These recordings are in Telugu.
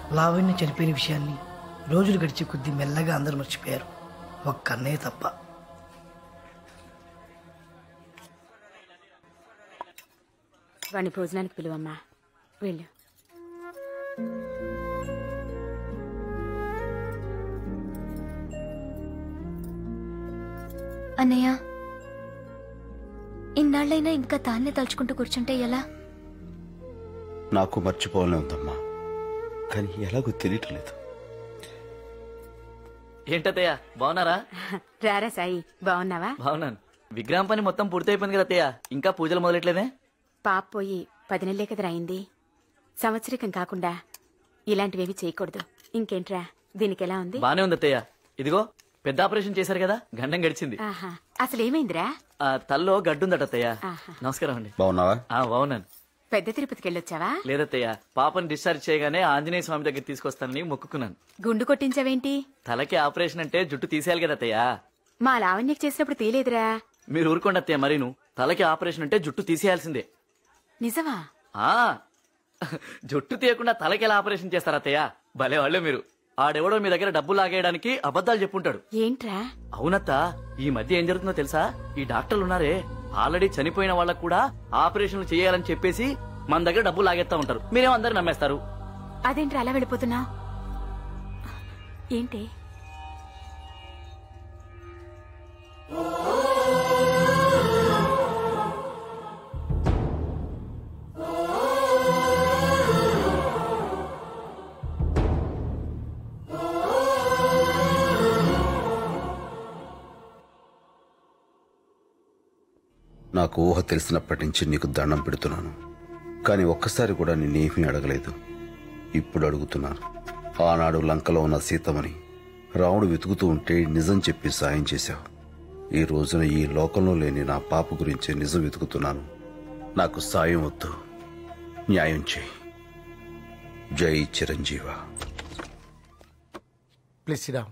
లావణ్య చనిపోయిన విషయాన్ని రోజులు గడిచే కొద్దీ మెల్లగా అందరూ మర్చిపోయారు ఒక్క అన్నయ్య తప్ప వాడిని భోజనానికి పిలువమ్మా వెళ్ళు అన్నయ్య ఇన్నాళ్ళైనా ఇంకా తాన్నే తలుచుకుంటూ కూర్చుంటే ఎలా నాకు మర్చిపోవాలని ఉందమ్మా కానీ ఎలాగో తెలియట్లేదు ఏంటత్తయ్య బాగున్నారా రారా సాయి బాగున్నావా బాగున్నాను విగ్రహం పని మొత్తం పూర్తయిపోయింది కదా అత్తయ్య ఇంకా పూజలు మొదలెట్లేదే పాప పోయి పది నెలలే కదరా అయింది సంవత్సరికం కాకుండా ఇలాంటివేవి చేయకూడదు ఇంకేంట్రా దీనికి ఎలా ఉంది బానే ఉంది అత్తయ్య ఇదిగో పెద్ద ఆపరేషన్ చేశారు కదా గండం గడిచింది ఆహా అసలు ఏమైందిరా ఆ తల్లో గడ్డుందట అత్తయ్య ఆహా. నమస్కారం అండి బాగున్నావా ఆ బాగున్నాను పెద్ద తిరుపతికి వెళ్ళొచ్చావా లేదత్తయ్య పాపని డిశ్చార్జ్ చేయగానే ఆంజనేయ స్వామి దగ్గర తీసుకొస్తానని మొక్కుకున్నాను గుండు కొట్టించావేంటి తలకి ఆపరేషన్ అంటే జుట్టు తీసేయాలి కదా అత్తయ్య మా లావణ్యకి చేసినప్పుడు తీలేదురా మీరు ఊరుకోండి అత్తయ్య మరీను తలకి ఆపరేషన్ అంటే జుట్టు తీసేయాల్సిందే నిజమా ఆ జుట్టు తీయకుండా తలకి ఎలా ఆపరేషన్ చేస్తారా అత్తయ్య భలే వాళ్ళే మీరు ఆడెవడో మీ దగ్గర డబ్బు లాగేయడానికి అబద్ధాలు చెప్పుంటాడు ఏంట్రా అవునత్త ఈ మధ్య ఏం జరుగుతుందో తెలుసా ఈ డాక్టర్లు ఉన్నారే ఆల్రెడీ చనిపోయిన వాళ్ళకు కూడా ఆపరేషన్లు చేయాలని చెప్పేసి మన దగ్గర డబ్బు లాగేస్తా ఉంటారు మీరేమో అందరు నమ్మేస్తారు అదేంట్రా అలా వెళ్ళిపోతున్నావు ఏంటి నాకు ఊహ తెలిసినప్పటి నుంచి నీకు దండం పెడుతున్నాను కానీ ఒక్కసారి కూడా నిన్నేమీ అడగలేదు ఇప్పుడు అడుగుతున్నాను ఆనాడు లంకలో ఉన్న సీతమని రాముడు వెతుకుతూ ఉంటే నిజం చెప్పి సాయం చేశావు ఈ రోజున ఈ లోకంలో లేని నా పాప గురించి నిజం వెతుకుతున్నాను నాకు సాయం వద్దు న్యాయం చేయి జై చిరంజీవ ప్లీజ్ సిరామ్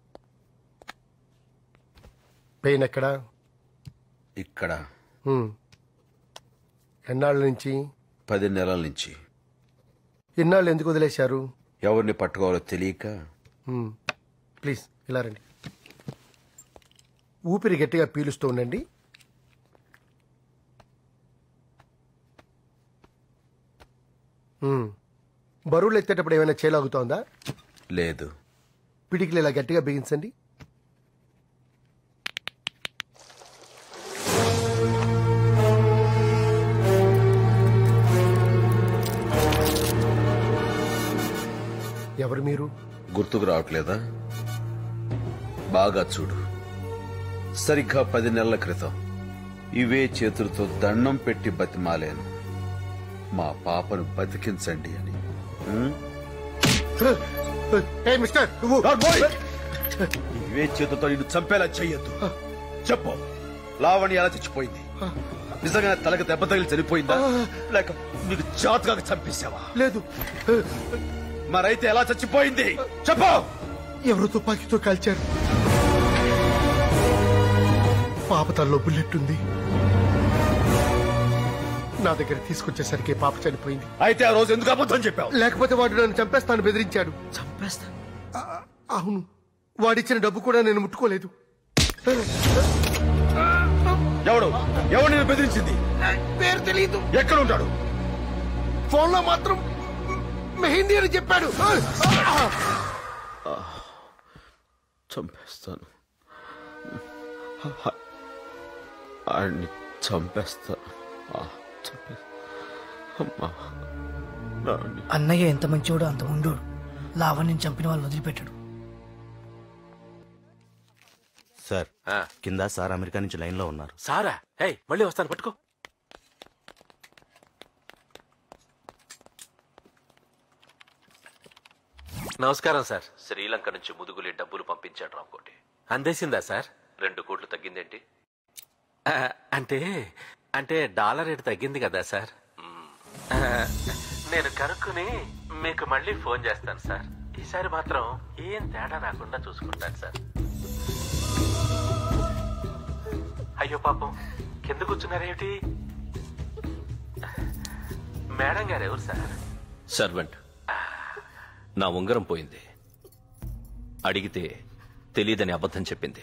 పెయిన్ ఎక్కడా ఇక్కడ హ్మ్. ఎన్నాళ్ళ నుంచి పది నెలల నుంచి ఎన్నాళ్ళు ఎందుకు వదిలేశారు ఎవరిని పట్టుకోవాలో తెలియక హ్మ్. ప్లీజ్ ఇలా రండి ఊపిరి గట్టిగా పీలుస్తూ ఉండండి హ్మ్. బరువులు ఎత్తేటప్పుడు ఏమైనా చేలాగుతోందా లేదు పిడికిలు ఇలా గట్టిగా బిగించండి ఎవరు మీరు గుర్తుకు రావట్లేదా బాగా చూడు సరిగ్గా పది నెలల క్రితం ఇవే చేతులతో దండం పెట్టి బతిమాలేను మా పాపను బతికించండి అని ఉం? ఏ మిస్టర్ నువ్వు ఇవే చేతులతో నిన్ను చంపేలా చెయ్యొద్దు చెప్పు లావణి ఎలా చచ్చిపోయింది నిజంగా తలకు దెబ్బ తగిలి చనిపోయిందా లేక నీకు జాతకాగా చంపేశావా లేదు మరైతే ఎలా చచ్చిపోయింది చెప్పు ఎవరు తుపాకీతో కాల్చారు పాప తల్లో బుల్లెట్ ఉంది నా దగ్గర తీసుకొచ్చేసరికి పాప చనిపోయింది అయితే ఆ రోజు ఎందుకు అబద్ధం చెప్పావు లేకపోతే వాడు నన్ను చంపేస్తాను బెదిరించాడు చంపేస్తా ఆ- అవును వాడిచ్చిన డబ్బు కూడా నేను ముట్టుకోలేదు ఎవడు ఎవడు నేను బెదిరించింది పేరు తెలియదు ఎక్కడ ఉంటాడు ఫోన్ లో మాత్రం మెహిందీ అని చెప్పాడు చంపేస్తాను ఆడిని చంపేస్తాను ఆ, చంపే- అమ్మా. నాన్ని. అన్నయ్య ఎంత మంచివాడో అంత ఉండోడు లావణ్యం చంపిన వాళ్ళు వదిలిపెట్టాడు సార్ కింద సార్ అమెరికా నుంచి లైన్ లో ఉన్నారు సారా హే మళ్ళీ వస్తాను పట్టుకో నమస్కారం సార్ శ్రీలంక నుంచి ముదుగులి డబ్బులు పంపించాడు రామ్కోటి అందేసిందా సార్ రెండు కోట్లు తగ్గిందేంటి ఆ, అంటే అంటే డాలర్ రేటు తగ్గింది కదా సార్ ఆ, నేను కనుక్కుని మీకు మళ్ళీ ఫోన్ చేస్తాను సార్ ఈసారి మాత్రం ఏం తేడా రాకుండా చూసుకుంటాను సార్ అయ్యో పాపం కింద కూర్చున్నారేమిటి మేడం గారు ఎవరు సార్ సర్వెంట్ నా ఉంగరం పోయింది అడిగితే తెలియదని అబద్ధం చెప్పింది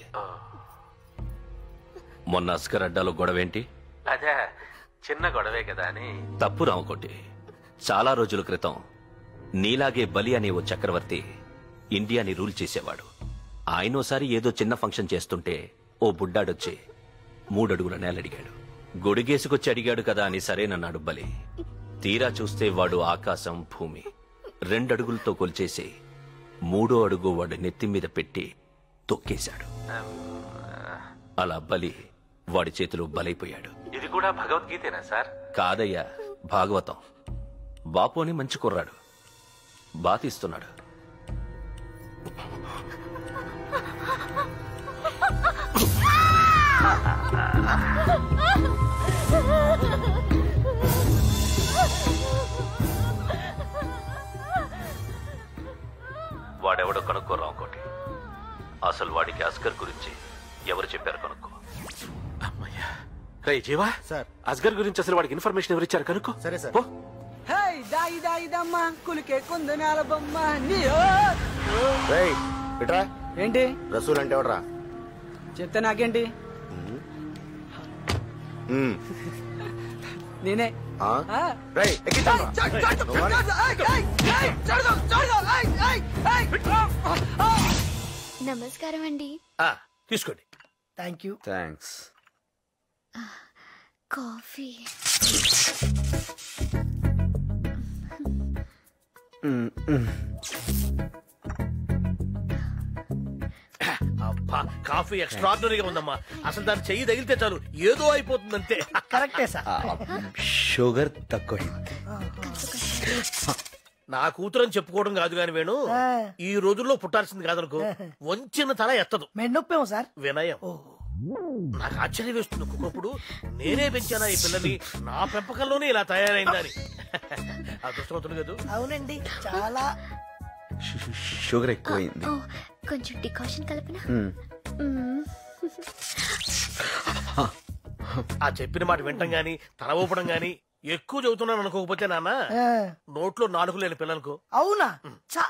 మొన్న అస్కర్ అడ్డాలో గొడవేంటి అదే చిన్న గొడవే కదా అని తప్పు రామకోటి చాలా రోజుల క్రితం నీలాగే బలి అనే ఓ చక్రవర్తి ఇండియాని రూల్ చేసేవాడు ఆయనోసారి ఏదో చిన్న ఫంక్షన్ చేస్తుంటే ఓ బుడ్డాడొచ్చి మూడడుగుల నేలడిగాడు గొడిగేసుకొచ్చి అడిగాడు కదా అని సరేనన్నాడు బలి తీరా చూస్తే వాడు ఆకాశం భూమి రెండడుగులతో కొలిచేసి మూడో అడుగు వాడి నెత్తి మీద పెట్టి తొక్కేశాడు అలా బలి వాడి చేతిలో బలైపోయాడు ఇది కూడా భగవద్గీతేనా సార్ కాదయ్యా భాగవతం బాపోని మంచి కుర్రాడు బాతిస్తున్నాడు వాడెవడో కనుక్కోరా ఇంకోటి అసలు వాడికి అస్కర్ గురించి ఎవరు చెప్పారు కనుక్కో అమ్మయ్యా రే జీవా సార్ అస్గర్ గురించి అసలు వాడికి ఇన్ఫర్మేషన్ ఎవరు ఇచ్చారు కనుక్కో సరే సార్ హే దాయి దాయి దమ్మ కులికే కుందనాల బొమ్మ నీ రేయ్ ఇట్రా ఏంటి రసూల్ అంటే ఎవడరా చెప్తే నాకేంటి ఉమ్. నేనే ఆ? ఆ. రేయ్ ఎక్కించండ్రా. నువ్వా? నమస్కారం అండి తీసుకోండి థ్యాంక్ యూ థ్యాంక్స్ కాఫీ అబ్బా కాఫీ ఎక్స్ట్రాడినరీగా ఉందమ్మా అసలు దాని చెయ్యి తగిలితే చాలు ఏదో అయిపోతుంది అంతే కరెక్టే సార్ షుగర్ తక్కువ నా కూతురు అని చెప్పుకోవడం కాదు గాని వేణు ఈ రోజుల్లో పుట్టాల్సింది కాదనుకో వంచిన తల ఎత్తదు మెన్నొప్పేమో సార్ వినయం నాకు ఆశ్చర్యం వేస్తుంది ఒక్కొక్కప్పుడు నేనే పెంచానా ఈ పిల్లని నా పెంపకంలోనే ఇలా తయారైందని అదృష్టవంతుడు కదా అవునండి చాలా షుగర్ ఎక్కువైంది ఓ కొంచెం డికాషన్ కలపనా మ్మ్. మ్మ్. ఆ చెప్పిన మాట వింటం గాని తల ఊపడం గాని ఎక్కువ చదువుతున్నాను అనుకోకపోతే నాన్న ఆ, నోట్లో నాలుగు లేని పిల్లలకు అవునా చా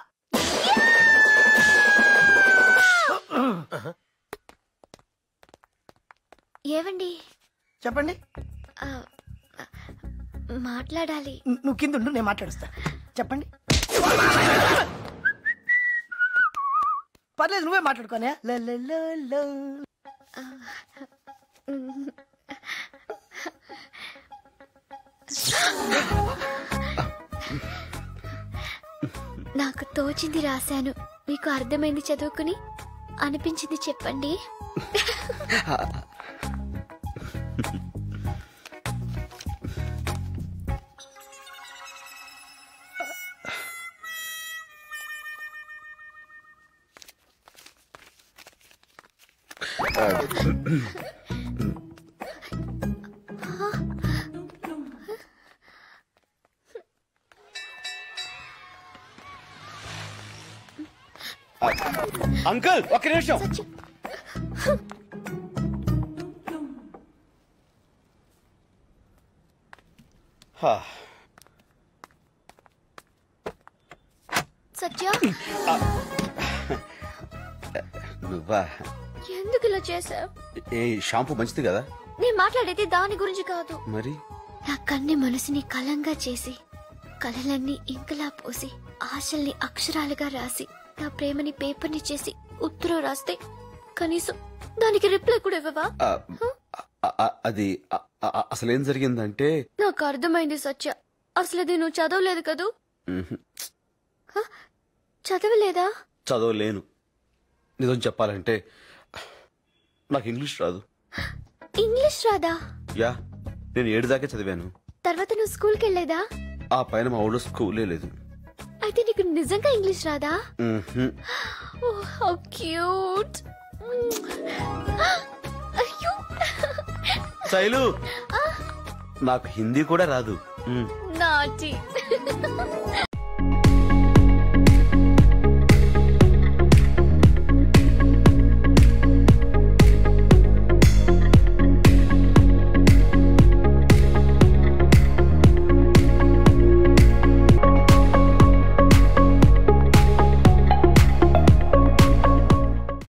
ఏవండి చెప్పండి ఆ, మాట్లాడాలి ను- నువ్వు కింద ఉండు నేను మాట్లాడుస్తా చెప్పండి పర్లేదు నువ్వే మాట్లాడుకోనే నాకు తోచింది రాశాను మీకు అర్థమైంది చదువుకుని అనిపించింది చెప్పండి అంకుల్ ఒక్క నిమిషం హా, సత్య నువ్వా ఎందుకు ఇలా చేసావు ఏ షాంపూ మంచిది కదా నేను మాట్లాడేది దాని గురించి కాదు మరి నా కన్ని మనసుని కలంగా చేసి కలలన్నీ ఇంకలా పోసి ఆశల్ని అక్షరాలుగా రాసి నా ప్రేమని పేపర్ని చేసి ఉత్తరం రాస్తే కనీసం దానికి రిప్లై కూడా ఇవ్వవా ఆ, ఆ, ఆ, అది ఆ, ఆ, అసలేం జరిగిందంటే నాకు అర్థమైంది సత్య అసలు అది నువ్వు చదవలేదు కదూ మ్హూ, హ? చదవలేదా చదవలేను నిజం చెప్పాలంటే నాకు ఇంగ్లీష్ రాదు ఇంగ్లీష్ రాదా యా నేను ఏడు దాకా చదివాను తర్వాత నువ్వు స్కూల్కి వెళ్ళేదా ఆ పైన మా ఊళ్ళో స్కూలే లేదు అయితే నీకు నిజంగా ఇంగ్లీష్ రాదా మ్హూ. Oh, how cute. అయ్యో శైలు నాకు హిందీ కూడా రాదు మ్. నాటి